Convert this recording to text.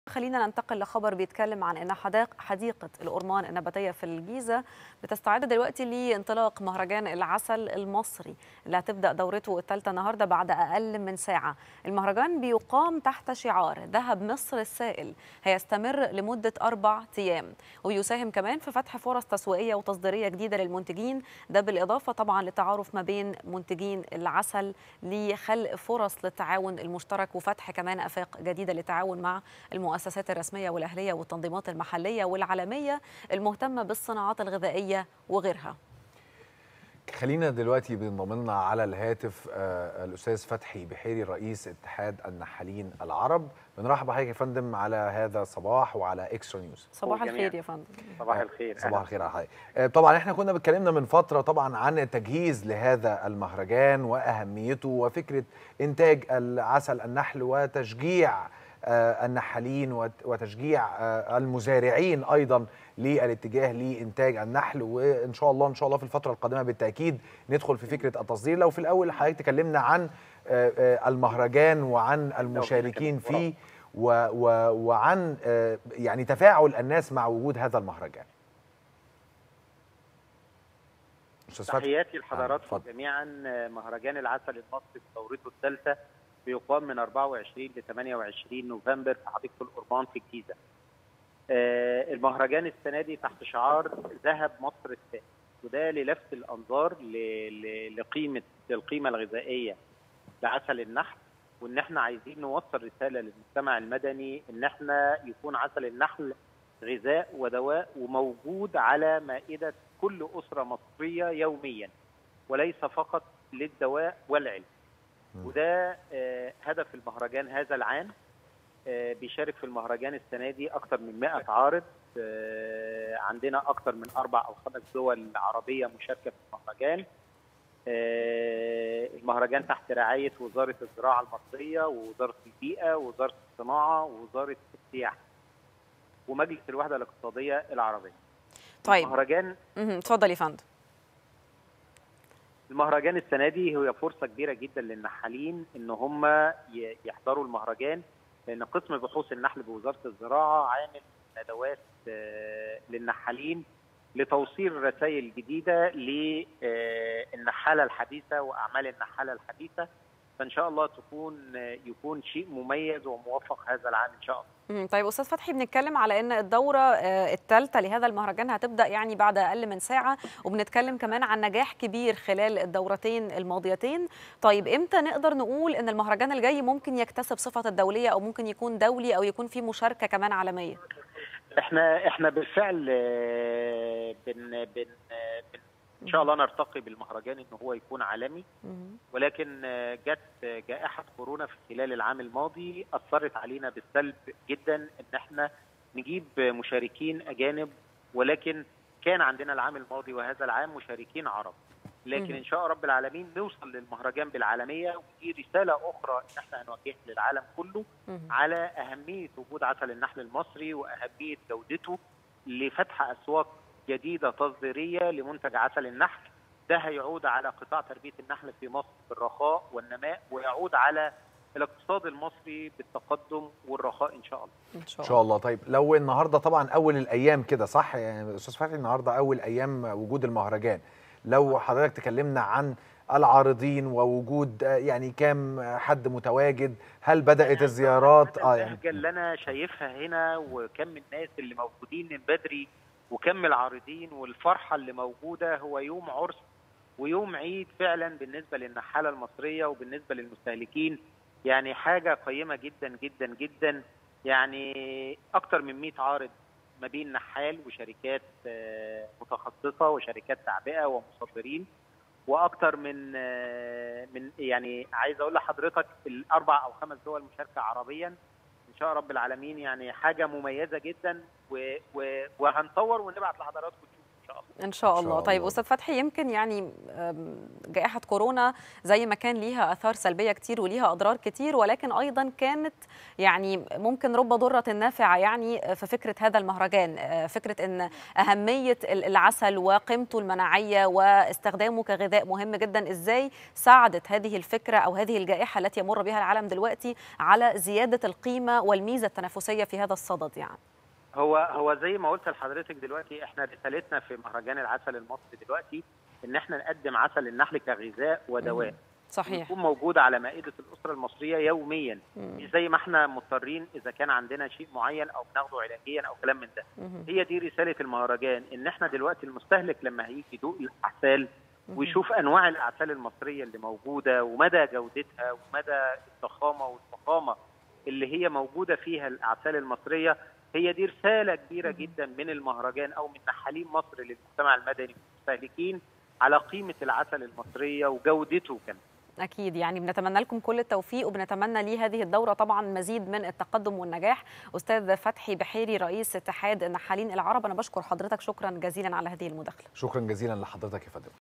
خلينا ننتقل لخبر بيتكلم عن ان حديقه الأورمان النباتيه في الجيزه بتستعد دلوقتي لانطلاق مهرجان العسل المصري اللي هتبدا دورته الثالثه النهارده بعد اقل من ساعه. المهرجان بيقام تحت شعار ذهب مصر السائل هيستمر لمده اربع ايام ويساهم كمان في فتح فرص تسويقيه وتصديريه جديده للمنتجين ده بالاضافه طبعا للتعارف ما بين منتجين العسل لخلق فرص للتعاون المشترك وفتح كمان افاق جديده للتعاون مع المؤسسات المؤسسات الرسمية والأهلية والتنظيمات المحلية والعالمية المهتمة بالصناعات الغذائية وغيرها خلينا دلوقتي بينضم لنا على الهاتف آه الاستاذ فتحي بحيري رئيس اتحاد النحالين العرب بنرحب بحضرتك يا فندم على هذا الصباح وعلى اكسترا نيوز صباح الخير يا فندم صباح الخير صباح الخير على حضرتك طبعا احنا كنا بتكلمنا من فتره طبعا عن التجهيز لهذا المهرجان واهميته وفكره انتاج العسل النحل وتشجيع النحالين وتشجيع المزارعين ايضا للاتجاه لانتاج النحل وان شاء الله ان شاء الله في الفتره القادمه بالتاكيد ندخل في فكره التصدير لو في الاول حضرتك تكلمنا عن المهرجان وعن المشاركين فيه وعن يعني تفاعل الناس مع وجود هذا المهرجان تحياتي لحضراتكم جميعا مهرجان العسل المصري في دورته الثالثه بيقام من 24 ل 28 نوفمبر في حديقه الأورمان في الجيزه. آه المهرجان السنه دي تحت شعار ذهب مصر السائل وده للفت الانظار لقيمه القيمه الغذائيه لعسل النحل وان احنا عايزين نوصل رساله للمجتمع المدني ان احنا يكون عسل النحل غذاء ودواء وموجود على مائده كل اسره مصريه يوميا وليس فقط للدواء والعلم. وده آه هدف المهرجان هذا العام آه بيشارك في المهرجان السنه دي اكثر من 100 عارض آه عندنا اكثر من اربع او خمس دول عربيه مشاركه في المهرجان المهرجان تحت رعايه وزاره الزراعه المصريه ووزاره البيئه ووزاره الصناعه ووزاره السياحه ومجلس الوحده الاقتصاديه العربيه طيب المهرجان اتفضل يا فندم المهرجان السنه دي هي فرصه كبيره جدا للنحالين ان هم يحضروا المهرجان لان قسم بحوث النحل بوزاره الزراعه عامل ندوات للنحالين لتوصيل رسائل جديده للنحاله الحديثه واعمال النحاله الحديثه فان شاء الله تكون يكون شيء مميز وموفق هذا العام ان شاء الله. طيب استاذ فتحي بنتكلم على ان الدوره الثالثه لهذا المهرجان هتبدا يعني بعد اقل من ساعه وبنتكلم كمان عن نجاح كبير خلال الدورتين الماضيتين، طيب امتى نقدر نقول ان المهرجان الجاي ممكن يكتسب صفه الدوليه او ممكن يكون دولي او يكون فيه مشاركه كمان عالميه؟ احنا احنا بالفعل بن بن, بن ان شاء الله نرتقي بالمهرجان ان هو يكون عالمي ولكن جت جائحه كورونا في خلال العام الماضي اثرت علينا بالسلب جدا ان احنا نجيب مشاركين اجانب ولكن كان عندنا العام الماضي وهذا العام مشاركين عرب لكن ان شاء رب العالمين نوصل للمهرجان بالعالميه ودي رساله اخرى ان احنا هنوجهها للعالم كله على اهميه وجود عسل النحل المصري واهميه جودته لفتح اسواق جديده تصديريه لمنتج عسل النحل ده هيعود على قطاع تربيه النحل في مصر بالرخاء والنماء ويعود على الاقتصاد المصري بالتقدم والرخاء ان شاء الله ان شاء, إن شاء الله طيب لو النهارده طبعا اول الايام كده صح يعني استاذ فتحي النهارده اول ايام وجود المهرجان لو حضرتك تكلمنا عن العارضين ووجود يعني كام حد متواجد هل بدات يعني الزيارات اه يعني اللي انا شايفها هنا وكم الناس اللي موجودين من بدري وكم العارضين والفرحه اللي موجوده هو يوم عرس ويوم عيد فعلا بالنسبه للنحاله المصريه وبالنسبه للمستهلكين يعني حاجه قيمه جدا جدا جدا يعني اكثر من 100 عارض ما بين نحال وشركات متخصصه وشركات تعبئه ومصدرين واكثر من من يعني عايز اقول لحضرتك الاربع او خمس دول مشاركه عربيا ان شاء رب العالمين يعني حاجه مميزه جدا و و وهنصور ونبعت لحضراتكم شاء الله ان شاء إن الله شاء طيب الله. استاذ فتحي يمكن يعني أم، جائحه كورونا زي ما كان ليها اثار سلبيه كتير وليها اضرار كتير ولكن ايضا كانت يعني ممكن رب ضره نافعه يعني في فكره هذا المهرجان آه، فكره ان اهميه ال- العسل وقيمته المناعيه واستخدامه كغذاء مهم جدا ازاي ساعدت هذه الفكره او هذه الجائحه التي يمر بها العالم دلوقتي على زياده القيمه والميزه التنافسيه في هذا الصدد يعني هو هو زي ما قلت لحضرتك دلوقتي احنا رسالتنا في مهرجان العسل المصري دلوقتي ان احنا نقدم عسل النحل كغذاء ودواء صحيح يكون موجود على مائده الاسره المصريه يوميا مم. مش زي ما احنا مضطرين اذا كان عندنا شيء معين او بناخده علاجيا او كلام من ده مهم. هي دي رساله المهرجان ان احنا دلوقتي المستهلك لما هيجي يدوق الاعسال ويشوف انواع الاعسال المصريه اللي موجوده ومدى جودتها ومدى الضخامه والفخامه اللي هي موجوده فيها الاعسال المصريه هي دي رساله كبيره جدا من المهرجان او من نحالين مصر للمجتمع المدني والمستهلكين على قيمه العسل المصريه وجودته كمان أكيد يعني بنتمنى لكم كل التوفيق وبنتمنى ليه هذه الدورة طبعا مزيد من التقدم والنجاح أستاذ فتحي بحيري رئيس اتحاد النحالين العرب أنا بشكر حضرتك شكرا جزيلا على هذه المداخلة شكرا جزيلا لحضرتك يا فندم